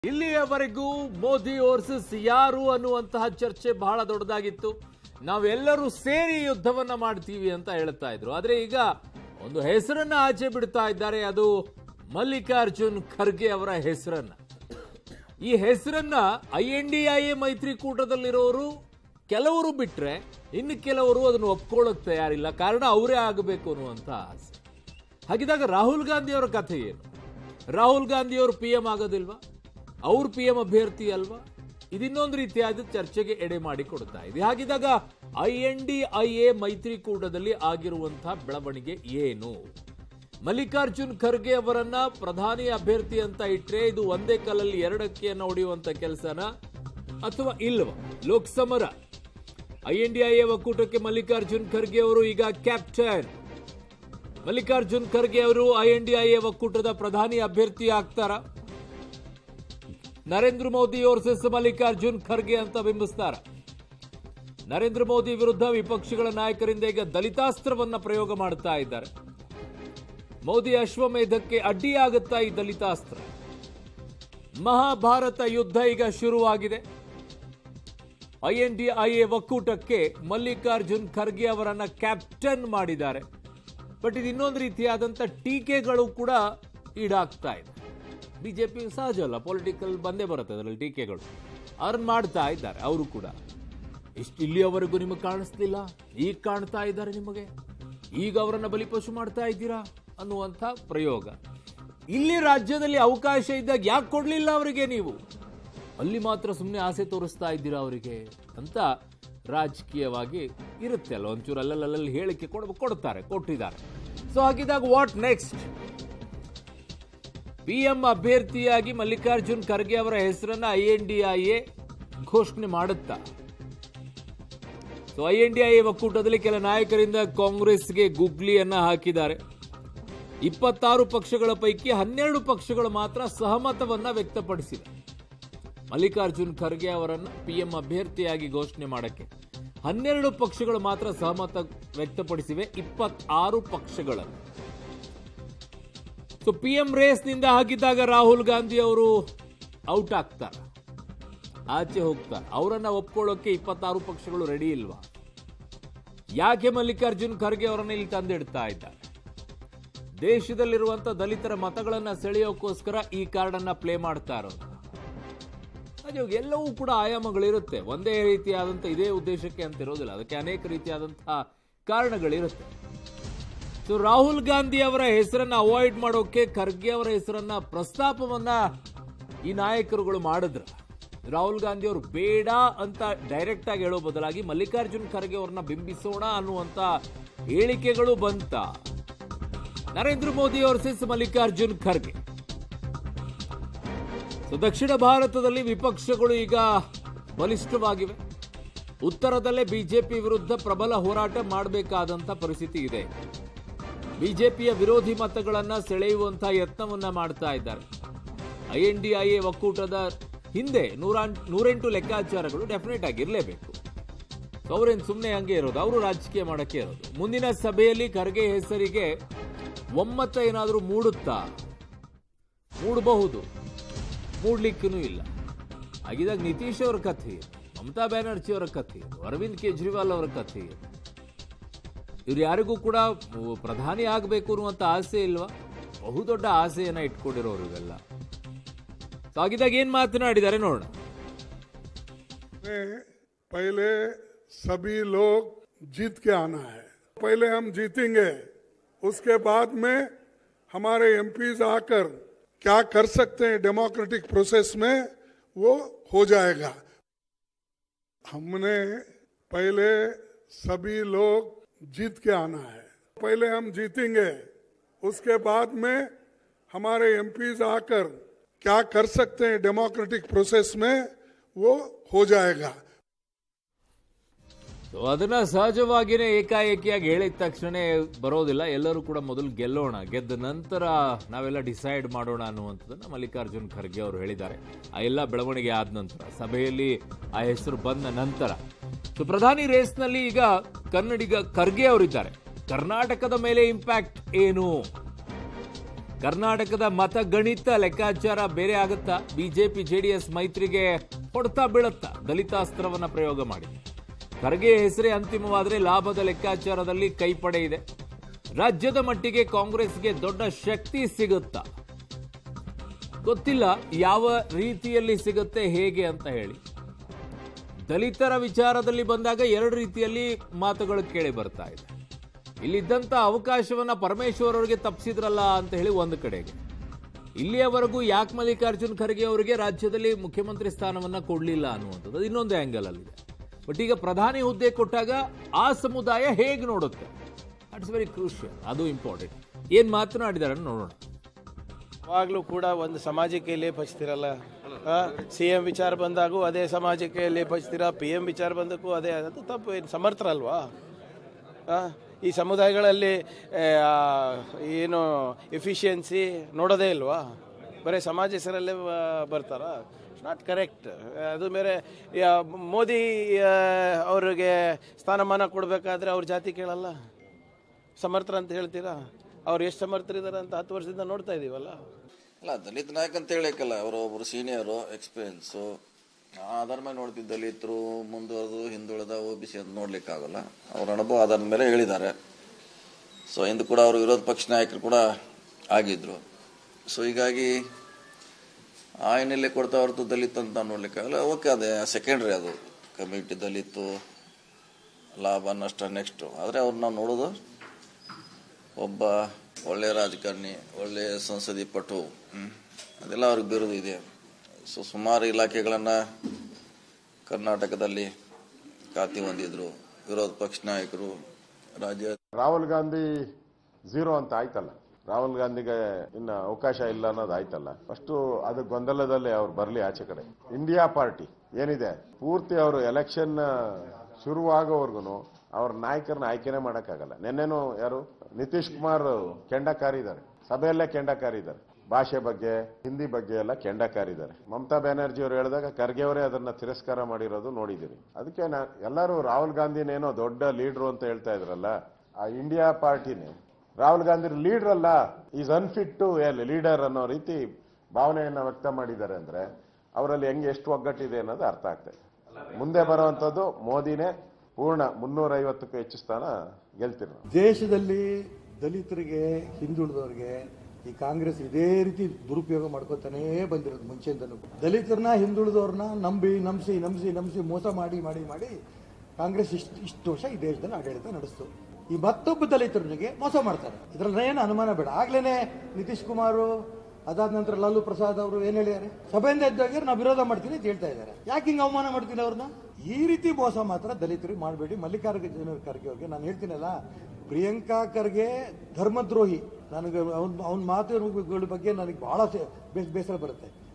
ಇಲ್ಲಿಯವರೆಗೂ ಮೋದಿ ವರ್ಸಸ್ ಯಾರು ಅನ್ನುವಂತಹ ಚರ್ಚೆ ಬಹಳ ದೊಡ್ಡದಾಗಿತ್ತು ನಾವೆಲ್ಲರೂ ಸೇರಿ ಯುದ್ಧವನ್ನ ಮಾಡ್ತೀವಿ ಅಂತ ಹೇಳ್ತಾ ಇದ್ರು ಆದ್ರೆ ಈಗ ಒಂದು ಹೆಸರನ್ನ ಆಚೆ ಬಿಡ್ತಾ ಇದ್ದಾರೆ ಅದು ಮಲ್ಲಿಕಾರ್ಜುನ್ ಖರ್ಗೆ ಅವರ ಹೆಸರನ್ನ ಈ ಹೆಸರನ್ನ I N D I A ಮೈತ್ರಿಕೂಟದಲ್ಲಿರೋರು ಕೆಲವರು ಬಿಟ್ರೆ ಇನ್ನು ಕೆಲವರು ಅದನ್ನು ಒಪ್ಕೊಳ್ಳೋಕೆ ತಯಾರಿಲ್ಲ ಕಾರಣ ಅವರೇ ಆಗಬೇಕು ಅನ್ನುವಂತ ಆಸೆ ಹಾಗಿದ್ದಾಗ ರಾಹುಲ್ ಗಾಂಧಿ ಅವರ ಕಥೆ ಏನು ರಾಹುಲ್ ಗಾಂಧಿ ಅವರು ಪಿ ಎಂ ಆಗೋದಿಲ್ವಾ ಅವ್ರು ಪಿ ಎಂ ಅಭ್ಯರ್ಥಿ ಅಲ್ವಾ ಇದಿನ್ನೊಂದು ರೀತಿಯಾದ ಚರ್ಚೆಗೆ ಎಡೆ ಮಾಡಿ ಕೊಡ್ತಾ ಇದೆ ಹಾಗಿದ್ದಾಗ I N D I A ಮೈತ್ರಿಕೂಟದಲ್ಲಿ ಆಗಿರುವಂತಹ ಬೆಳವಣಿಗೆ ಏನು ಮಲ್ಲಿಕಾರ್ಜುನ್ ಖರ್ಗೆ ಅವರನ್ನ ಪ್ರಧಾನಿ ಅಭ್ಯರ್ಥಿ ಅಂತ ಇಟ್ರೆ ಇದು ಒಂದೇ ಕಲ್ಲಲ್ಲಿ ಎರಡಕ್ಕಿಯನ್ನ ಹೊಡೆಯುವಂತ ಕೆಲಸನ ಅಥವಾ ಇಲ್ವಾ ಲೋಕಸಮರ I N D I A ಒಕ್ಕೂಟಕ್ಕೆ ಮಲ್ಲಿಕಾರ್ಜುನ್ ಖರ್ಗೆ ಅವರು ಈಗ ಕ್ಯಾಪ್ಟನ್ ಮಲ್ಲಿಕಾರ್ಜುನ್ ಖರ್ಗೆ ಅವರು I N D I A ಒಕ್ಕೂಟದ ಪ್ರಧಾನಿ ಅಭ್ಯರ್ಥಿ ಆಗ್ತಾರ ನರೇಂದ್ರ ಮೋದಿ ವರ್ಸಸ್ ಮಲ್ಲಿಕಾರ್ಜುನ್ ಖರ್ಗೆ ಅಂತ ಬಿಂಬಿಸ್ತಾರ ನರೇಂದ್ರ ಮೋದಿ ವಿರುದ್ಧ ವಿಪಕ್ಷಗಳ ನಾಯಕರಿಂದ ಈಗ ದಲಿತಾಸ್ತ್ರವನ್ನ ಪ್ರಯೋಗ ಮಾಡ್ತಾ ಇದ್ದಾರೆ ಮೋದಿ ಅಶ್ವಮೇಧಕ್ಕೆ ಅಡ್ಡಿಯಾಗುತ್ತಾ ಈ ದಲಿತಾಸ್ತ್ರ ಮಹಾಭಾರತ ಯುದ್ಧ ಈಗ ಶುರುವಾಗಿದೆ I N D I A ಒಕ್ಕೂಟಕ್ಕೆ ಮಲ್ಲಿಕಾರ್ಜುನ್ ಖರ್ಗೆ ಅವರನ್ನ ಕ್ಯಾಪ್ಟನ್ ಮಾಡಿದ್ದಾರೆ ಬಟ್ ಇದು ಇನ್ನೊಂದು ರೀತಿಯಾದಂಥ ಟೀಕೆಗಳು ಕೂಡ ಈಡಾಗ್ತಾ ಇದೆ ಬಿಜೆಪಿ ಸಹಜ ಅಲ್ಲ ಪೊಲಿಟಿಕಲ್ ಬಂದೇ ಬರುತ್ತೆ ಅದರಲ್ಲಿ ಟೀಕೆಗಳು ಅರ್ನ್ ಮಾಡ್ತಾ ಇದ್ದಾರೆ ಅವರು ಕೂಡ ಇಷ್ಟು ಇಲ್ಲಿಯವರೆಗೂ ನಿಮಗೆ ಕಾಣಿಸ್ಲಿಲ್ಲ ಈಗ ಕಾಣ್ತಾ ಇದ್ದಾರೆ ನಿಮಗೆ ಈಗ ಅವರನ್ನ ಬಲಿಪಶು ಮಾಡ್ತಾ ಇದ್ದೀರಾ ಅನ್ನುವಂಥ ಪ್ರಯೋಗ ಇಲ್ಲಿ ರಾಜ್ಯದಲ್ಲಿ ಅವಕಾಶ ಇದ್ದಾಗ ಯಾಕೆ ಕೊಡ್ಲಿಲ್ಲ ಅವರಿಗೆ ನೀವು ಅಲ್ಲಿ ಮಾತ್ರ ಸುಮ್ಮನೆ ಆಸೆ ತೋರಿಸ್ತಾ ಇದ್ದೀರಾ ಅವರಿಗೆ ಅಂತ ರಾಜಕೀಯವಾಗಿ ಇರುತ್ತೆ ಅಲ್ಲ ಒಂಚೂರು ಅಲ್ಲಲ್ಲಿ ಹೇಳಿಕೆ ಕೊಡ ಕೊಡ್ತಾರೆ ಕೊಟ್ಟಿದ್ದಾರೆ ಸೊ ಹಾಗಿದ್ದಾಗ ವಾಟ್ ನೆಕ್ಸ್ಟ್ ಪಿ ಎಂ ಅಭ್ಯರ್ಥಿಯಾಗಿ ಮಲ್ಲಿಕಾರ್ಜುನ್ ಖರ್ಗೆ ಅವರ ಹೆಸರನ್ನ I N D I A ಘೋಷಣೆ ಮಾಡುತ್ತಾ so I N D I A ಒಕ್ಕೂಟದಲ್ಲಿ ಕೆಲ ನಾಯಕರಿಂದ ಕಾಂಗ್ರೆಸ್ಗೆ ಗುಗ್ಲಿಯನ್ನ ಹಾಕಿದ್ದಾರೆ ಇಪ್ಪತ್ತಾರು ಪಕ್ಷಗಳ ಪೈಕಿ ಹನ್ನೆರಡು ಪಕ್ಷಗಳು ಮಾತ್ರ ಸಹಮತವನ್ನ ವ್ಯಕ್ತಪಡಿಸಿದೆ ಮಲ್ಲಿಕಾರ್ಜುನ್ ಖರ್ಗೆ ಅವರನ್ನ ಪಿಎಂ ಅಭ್ಯರ್ಥಿಯಾಗಿ ಘೋಷಣೆ ಮಾಡಕ್ಕೆ ಹನ್ನೆರಡು ಪಕ್ಷಗಳು ಮಾತ್ರ ಸಹಮತ ವ್ಯಕ್ತಪಡಿಸಿವೆ ಇಪ್ಪತ್ತಾರು ಪಕ್ಷಗಳನ್ನು ಸೊ ಪಿಎಂ ರೇಸ್ನಿಂದ ಹಾಕಿದ್ದಾಗ ರಾಹುಲ್ ಗಾಂಧಿ ಅವರು ಔಟ್ ಆಗ್ತಾರೆ ಆಚೆ ಹೋಗ್ತಾರೆ ಅವರನ್ನ ಒಪ್ಕೊಳ್ಳೋಕೆ ಇಪ್ಪತ್ತಾರು ಪಕ್ಷಗಳು ರೆಡಿ ಇಲ್ವಾ ಯಾಕೆ ಮಲ್ಲಿಕಾರ್ಜುನ್ ಖರ್ಗೆ ಅವರನ್ನ ಇಲ್ಲಿ ತಂದಿಡ್ತಾ ಇದ್ದಾರೆ ದೇಶದಲ್ಲಿರುವಂತ ದಲಿತರ ಮತಗಳನ್ನ ಸೆಳೆಯೋಕ್ಕೋಸ್ಕರ ಈ ಕಾರ್ಡ್ ಅನ್ನ ಪ್ಲೇ ಮಾಡ್ತಾ ಇರೋದು ಹಾಗೆ ಎಲ್ಲವೂ ಕೂಡ ಆಯಾಮಗಳಿರುತ್ತೆ ಒಂದೇ ರೀತಿಯಾದಂಥ ಇದೇ ಉದ್ದೇಶಕ್ಕೆ ಅಂತ ಇರೋದಿಲ್ಲ ಅದಕ್ಕೆ ಅನೇಕ ರೀತಿಯಾದಂತಹ ಕಾರಣಗಳಿರುತ್ತೆ ಸೊ ರಾಹುಲ್ ಗಾಂಧಿ ಅವರ ಹೆಸರನ್ನ ಅವಾಯ್ಡ್ ಮಾಡೋಕೆ ಖರ್ಗೆ ಅವರ ಹೆಸರನ್ನ ಪ್ರಸ್ತಾಪವನ್ನ ಈ ನಾಯಕರುಗಳು ಮಾಡಿದ್ರ ರಾಹುಲ್ ಗಾಂಧಿ ಅವರು ಬೇಡ ಅಂತ ಡೈರೆಕ್ಟ್ ಆಗಿ ಹೇಳೋ ಬದಲಾಗಿ ಮಲ್ಲಿಕಾರ್ಜುನ್ ಖರ್ಗೆ ಅವ್ರನ್ನ ಬಿಂಬಿಸೋಣ ಅನ್ನುವಂತ ಹೇಳಿಕೆಗಳು ಬಂತ ನರೇಂದ್ರ ಮೋದಿ ವರ್ಸಸ್ ಮಲ್ಲಿಕಾರ್ಜುನ್ ಖರ್ಗೆ ಸೊ ದಕ್ಷಿಣ ಭಾರತದಲ್ಲಿ ವಿಪಕ್ಷಗಳು ಈಗ ಬಲಿಷ್ಠವಾಗಿವೆ ಉತ್ತರದಲ್ಲೇ ಬಿಜೆಪಿ ವಿರುದ್ಧ ಪ್ರಬಲ ಹೋರಾಟ ಮಾಡಬೇಕಾದಂತ ಪರಿಸ್ಥಿತಿ ಇದೆ ಬಿಜೆಪಿಯ ವಿರೋಧಿ ಮತಗಳನ್ನ ಸೆಳೆಯುವಂತಹ ಯತ್ನವನ್ನ ಮಾಡ್ತಾ ಇದ್ದಾರೆ I N D I A ಒಕ್ಕೂಟದ ಹಿಂದೆ ನೂರ ನೂರೆಂಟು ಲೆಕ್ಕಾಚಾರಗಳು ಡೆಫಿನೆಟ್ ಆಗಿರಲೇಬೇಕು ಅವರೇನು ಸುಮ್ಮನೆ ಹಂಗೆ ಇರೋದು ಅವರು ರಾಜಕೀಯ ಮಾಡಕ್ಕೆ ಇರೋದು ಮುಂದಿನ ಸಭೆಯಲ್ಲಿ ಖರ್ಗೆ ಹೆಸರಿಗೆ ಒಮ್ಮತ ಏನಾದರೂ ಮೂಡುತ್ತಾ ಮೂಡಬಹುದು ಮೂಡ್ಲಿಕ್ಕೂ ಇಲ್ಲ ಹಾಗಿದಾಗ ನಿತೀಶ್ ಅವರ ಕಥೆ ಇದು ಮಮತಾ ಬ್ಯಾನರ್ಜಿ ಅವರ ಕಥೆ ಇದು ಅರವಿಂದ್ ಕೇಜ್ರಿವಾಲ್ ಅವರ ಕಥೆ ಇದು ಇವ್ರು ಯಾರಿಗೂ ಕೂಡ ಪ್ರಧಾನಿ ಆಗಬೇಕು ಅನ್ನುವಂಥ ಆಸೆ ಇಲ್ವಾ ಬಹುದೊಡ್ಡ ಆಸೆಯನ್ನ ಇಟ್ಕೊಂಡಿರೋರು ಇವೆಲ್ಲ ಸೊ ಹಾಗಿದ್ದಾಗ ಏನ್ ಮಾತನಾಡಿದ್ದಾರೆ ನೋಡೋಣ में पहले सभी लोग जीत के आना है पहले हम जीतेंगे उसके बाद में हमारे एमपीज आकर क्या कर सकते हैं डेमोक्रेटिक प्रोसेस में वो हो जाएगा हमने पहले सभी लोग जीत के आना है पहले हम जीतेंगे उसके बाद में हमारे एमपीज आकर क्या कर सकते हैं डेमोक्रेटिक प्रोसेस में वो हो जाएगा ಸೊ ಅದನ್ನ ಸಹಜವಾಗಿಯೇ ಏಕಾಏಕಿಯಾಗಿ ಹೇಳಿದ ತಕ್ಷಣ ಬರೋದಿಲ್ಲ ಎಲ್ಲರೂ ಕೂಡ ಮೊದಲು ಗೆಲ್ಲೋಣ ಗೆದ್ದ ನಂತರ ನಾವೆಲ್ಲ ಡಿಸೈಡ್ ಮಾಡೋಣ ಅನ್ನುವಂಥದ್ದನ್ನ ಮಲ್ಲಿಕಾರ್ಜುನ್ ಖರ್ಗೆ ಅವರು ಹೇಳಿದ್ದಾರೆ ಆ ಎಲ್ಲ ಬೆಳವಣಿಗೆ ಆದ ನಂತರ ಸಭೆಯಲ್ಲಿ ಆ ಹೆಸರು ಬಂದ ನಂತರ ಸೊ ಪ್ರಧಾನಿ ರೇಸ್ನಲ್ಲಿ ಈಗ ಕನ್ನಡಿಗ ಖರ್ಗೆ ಅವರಿದ್ದಾರೆ ಕರ್ನಾಟಕದ ಮೇಲೆ ಇಂಪ್ಯಾಕ್ಟ್ ಏನು ಕರ್ನಾಟಕದ ಮತಗಣಿತ ಲೆಕ್ಕಾಚಾರ ಬೇರೆ ಆಗುತ್ತಾ ಬಿಜೆಪಿ ಜೆಡಿಎಸ್ ಮೈತ್ರಿಗೆ ಹೊಡ್ತಾ ಬೀಳುತ್ತಾ ದಲಿತಾಸ್ತ್ರವನ್ನ ಪ್ರಯೋಗ ಮಾಡಿ ಖರ್ಗೆ ಹೆಸರೇ ಅಂತಿಮವಾದರೆ ಲಾಭದ ಲೆಕ್ಕಾಚಾರದಲ್ಲಿ ಕೈಪಡೆ ಇದೆ ರಾಜ್ಯದ ಮಟ್ಟಿಗೆ ಕಾಂಗ್ರೆಸ್ಗೆ ದೊಡ್ಡ ಶಕ್ತಿ ಸಿಗುತ್ತಾ ಗೊತ್ತಿಲ್ಲ ಯಾವ ರೀತಿಯಲ್ಲಿ ಸಿಗುತ್ತೆ ಹೇಗೆ ಅಂತ ಹೇಳಿ ದಲಿತರ ವಿಚಾರದಲ್ಲಿ ಬಂದಾಗ ಎರಡು ರೀತಿಯಲ್ಲಿ ಮಾತುಗಳು ಕೇಳಿ ಬರ್ತಾ ಇದೆ ಇಲ್ಲಿದ್ದಂಥ ಅವಕಾಶವನ್ನ ಪರಮೇಶ್ವರ್ ಅವರಿಗೆ ತಪ್ಪಿಸಿದ್ರಲ್ಲ ಅಂತ ಹೇಳಿ ಒಂದು ಕಡೆಗೆ ಇಲ್ಲಿಯವರೆಗೂ ಯಾಕೆ ಮಲ್ಲಿಕಾರ್ಜುನ್ ಖರ್ಗೆ ಅವರಿಗೆ ರಾಜ್ಯದಲ್ಲಿ ಮುಖ್ಯಮಂತ್ರಿ ಸ್ಥಾನವನ್ನ ಕೊಡಲಿಲ್ಲ ಅನ್ನುವಂಥದ್ದು ಅದು ಇನ್ನೊಂದು ಆಂಗಲ್ ಅಲ್ಲಿದೆ ಬಟ್ ಈಗ ಪ್ರಧಾನಿ ಹುದ್ದೆ ಕೊಟ್ಟಾಗ ಆ ಸಮುದಾಯ ಹೇಗೆ ನೋಡುತ್ತೆ ದಟ್ಸ್ ವೆರಿ ಕ್ರೂಷಿಯಲ್ ಅದು ಇಂಪಾರ್ಟೆಂಟ್ ಏನ್ ಮಾತನಾಡಿದಾರೆ ನೋಡೋಣ ಯಾವಾಗಲೂ ಕೂಡ ಒಂದು ಸಮಾಜಕ್ಕೆ ಲೇಪ್ ಹಚ್ತಿರಲ್ಲ ಸಿ ಎಂ ವಿಚಾರ ಬಂದಾಗೂ ಅದೇ ಸಮಾಜಕ್ಕೆ ಲೇಪ್ ಹಚ್ತೀರಾ ಪಿ ಎಂ ವಿಚಾರ ಬಂದಕ್ಕೂ ಅದೇ ಅದು ತಪ್ಪು ಏನು ಸಮರ್ಥರಲ್ವಾ ಆ, ಈ ಸಮುದಾಯಗಳಲ್ಲಿ ಆ, ಏನು ಎಫಿಷಿಯನ್ಸಿ ನೋಡೋದೇ ಇಲ್ವಾ ಬರೀ ಸಮಾಜ ಹೆಸರಲ್ಲೇ ಬ- ಬರ್ತಾರ ಇಟ್ಸ್ ನಾಟ್ ಕರೆಕ್ಟ್ ಅದು ಬೇರೆ ಯಾ- ಮೋದಿ ಆ, ಅವ್ರಿಗೆ ಸ್ಥಾನಮಾನ ಕೊಡಬೇಕಾದ್ರೆ ಅವ್ರ ಜಾತಿ ಕೇಳಲ್ಲ ಸಮರ್ಥರ ಅಂತ ಹೇಳ್ತೀರಾ ಅವ್ರು ಎಷ್ಟು ಸಮರ್ಥರಿದ್ದಾರೆ ಅಂತ ಹತ್ತು ವರ್ಷದಿಂದ ನೋಡ್ತಾ ಇದೀವಲ್ಲ ಅಲ್ಲ ದಲಿತ ನಾಯಕ ಅಂತ ಹೇಳಕ್ಕಲ್ಲ ಅವರು ಒಬ್ರು ಸೀನಿಯರು ಎಕ್ಸ್ಪೀರಿಯನ್ಸು ಆಧಾರ ಮೇಲೆ ನೋಡ್ತಿದ್ದ ದಲಿತರು ಮುಂದುವರೆದು ಹಿಂದುಳಿದ ಒ ಬಿ ಸಿ ಅಂತ ನೋಡ್ಲಿಕ್ಕಾಗಲ್ಲ ಅವ್ರ ಅನುಭವ ಆಧಾರದ ಮೇಲೆ ಹೇಳಿದ್ದಾರೆ ಸೊ ಇಂದು ಕೂಡ ಅವರು ವಿರೋಧ ಪಕ್ಷ ನಾಯಕರು ಕೂಡ ಆಗಿದ್ರು ಸೊ ಹೀಗಾಗಿ ಆ ಹಿನ್ನೆಲೆ ಕೊಡ್ತಾ ಹೊರತು ದಲಿತ ಅಂತ ನಾವು ನೋಡ್ಲಿಕ್ಕಾಗಲ್ಲ ಓಕೆ ಅದೇ ಸೆಕೆಂಡ್ರಿ ಅದು ಕಮ್ಯುನಿಟಿ ದಲಿತು ಲಾಭ ನಷ್ಟ ನೆಕ್ಸ್ಟು ಆದರೆ ಅವ್ರು ನಾವು ನೋಡೋದು ಒಬ್ಬ ಒಳ್ಳೆಯ ರಾಜಕಾರಣಿ ಒಳ್ಳೆಯ ಸಂಸದೀಯ ಪಟು ಹ್ಮ್. ಅದೆಲ್ಲ ಅವ್ರಿಗೆ ಬಿರುದು ಇದೆ ಸೊ ಸುಮಾರು ಇಲಾಖೆಗಳನ್ನು ಕರ್ನಾಟಕದಲ್ಲಿ ಖಾತೆ ಹೊಂದಿದ್ರು ವಿರೋಧ ಪಕ್ಷ ನಾಯಕರು ರಾಜ್ಯ ರಾಹುಲ್ ಗಾಂಧಿ ಝೀರೋ ಅಂತ ಆಯ್ತಲ್ಲ ರಾಹುಲ್ ಗಾಂಧಿಗೆ ಇನ್ನ ಅವಕಾಶ ಇಲ್ಲ ಅನ್ನೋದು ಆಯ್ತಲ್ಲ ಫಸ್ಟ್ ಅದು ಗೊಂದಲದಲ್ಲಿ ಅವ್ರು ಬರ್ಲಿ ಆಚೆ ಕಡೆ ಇಂಡಿಯಾ ಪಾರ್ಟಿ ಏನಿದೆ ಪೂರ್ತಿ ಅವರು ಎಲೆಕ್ಷನ್ ಶುರುವಾಗೋವರೆಗೂ ಅವ್ರ ನಾಯಕರನ್ನ ಆಯ್ಕೆನೆ ಮಾಡಕ್ಕಾಗಲ್ಲ ನಿನ್ನೆನು ಯಾರು ನಿತೀಶ್ ಕುಮಾರ್ ಕೆಂಡ ಕಾರಿದ್ದಾರೆ ಸಭೆಯಲ್ಲೇ ಕೆಂಡ ಕಾರಿದ್ದಾರೆ ಭಾಷೆ ಬಗ್ಗೆ ಹಿಂದಿ ಬಗ್ಗೆ ಎಲ್ಲ ಕೆಂಡ ಕಾರಿದ್ದಾರೆ ಮಮತಾ ಬ್ಯಾನರ್ಜಿ ಅವರು ಹೇಳಿದಾಗ ಖರ್ಗೆ ಅವರೇ ಅದನ್ನ ತಿರಸ್ಕಾರ ಮಾಡಿರೋದು ನೋಡಿದ್ದೀರಿ ಅದಕ್ಕೆ ನಾ ಎಲ್ಲರೂ ರಾಹುಲ್ ಗಾಂಧಿನೇನೋ ದೊಡ್ಡ ಲೀಡ್ರು ಅಂತ ಹೇಳ್ತಾ ಇದ್ರಲ್ಲ ಆ ಇಂಡಿಯಾ ಪಾರ್ಟಿನೇ ರಾಹುಲ್ ಗಾಂಧಿ ಲೀಡರ್ ಅಲ್ಲ ಈಸ್ ಅನ್ಫಿಟ್ ಟು ಎಲ್ ಲೀಡರ್ ಅನ್ನೋ ರೀತಿ ಭಾವನೆಯನ್ನ ವ್ಯಕ್ತ ಮಾಡಿದ್ದಾರೆ ಅಂದ್ರೆ ಅವರಲ್ಲಿ ಹೆಂಗೆ ಎಷ್ಟು ಒಗ್ಗಟ್ಟಿದೆ ಅನ್ನೋದು ಅರ್ಥ ಆಗ್ತದೆ ಮುಂದೆ ಬರುವಂತದ್ದು ಮೋದಿನೇ ಪೂರ್ಣ ಮುನ್ನೂರೈವತ್ತಕ್ಕೂ ಹೆಚ್ಚು ಸ್ಥಾನ ಗೆಲ್ತಿರೋ ದೇಶದಲ್ಲಿ ದಲಿತರಿಗೆ ಹಿಂದುಳಿದವರಿಗೆ ಈ ಕಾಂಗ್ರೆಸ್ ಇದೇ ರೀತಿ ದುರುಪಯೋಗ ಮಾಡ್ಕೋತಾನೇ ಬಂದಿರೋದು ಮುಂಚೆಯಿಂದಲೂ ದಲಿತರನ್ನ ಹಿಂದುಳಿದವ್ರನ್ನ ನಂಬಿ ನಂಬಿಸಿ ನಂಬಿಸಿ ನಂಬಿಸಿ ಮೋಸ ಮಾಡಿ ಮಾಡಿ ಮಾಡಿ ಕಾಂಗ್ರೆಸ್ ಇಷ್ಟು ಇಷ್ಟು ವರ್ಷ ಈ ದೇಶದಲ್ಲಿ ಆಡಳಿತ ನಡೆಸ್ತು ಈ ಮತ್ತೊಬ್ಬ ದಲಿತರಿಗೆ ಮೋಸ ಮಾಡ್ತಾರೆ ಇದ್ರಲ್ಲಿ ಏನು ಅನುಮಾನ ಬೇಡ ಆಗ್ಲೇನೆ ನಿತೀಶ್ ಕುಮಾರ್ ಅದಾದ ನಂತರ ಲಾಲು ಪ್ರಸಾದ್ ಅವರು ಏನ್ ಹೇಳಿದ್ದಾರೆ ಸಭೆಯಿಂದ ಎದ್ದಾಗ ನಾವು ವಿರೋಧ ಮಾಡ್ತೀನಿ ಅಂತ ಹೇಳ್ತಾ ಇದ್ದಾರೆ ಯಾಕೆ ಹಿಂಗೆ ಅವಮಾನ ಮಾಡ್ತೀನಿ ಅವ್ರನ್ನ ಈ ರೀತಿ ಮೋಸ ಮಾತ್ರ ದಲಿತರಿಗೆ ಮಾಡಬೇಡಿ ಮಲ್ಲಿಕಾರ್ಜುನ ಖರ್ಗೆ ಅವ್ರಿಗೆ ನಾನು ಹೇಳ್ತೀನಲ್ಲ ಪ್ರಿಯಾಂಕಾ ಖರ್ಗೆ ಧರ್ಮದ್ರೋಹಿ ನನಗೆ ಅವನ ಅವನ ಮಾತುಗಳ ಬಗ್ಗೆ ನನಗೆ ಬಹಳ ಸೇ- ಬೇಸ್- ಬೇಸರ ಬರುತ್ತೆ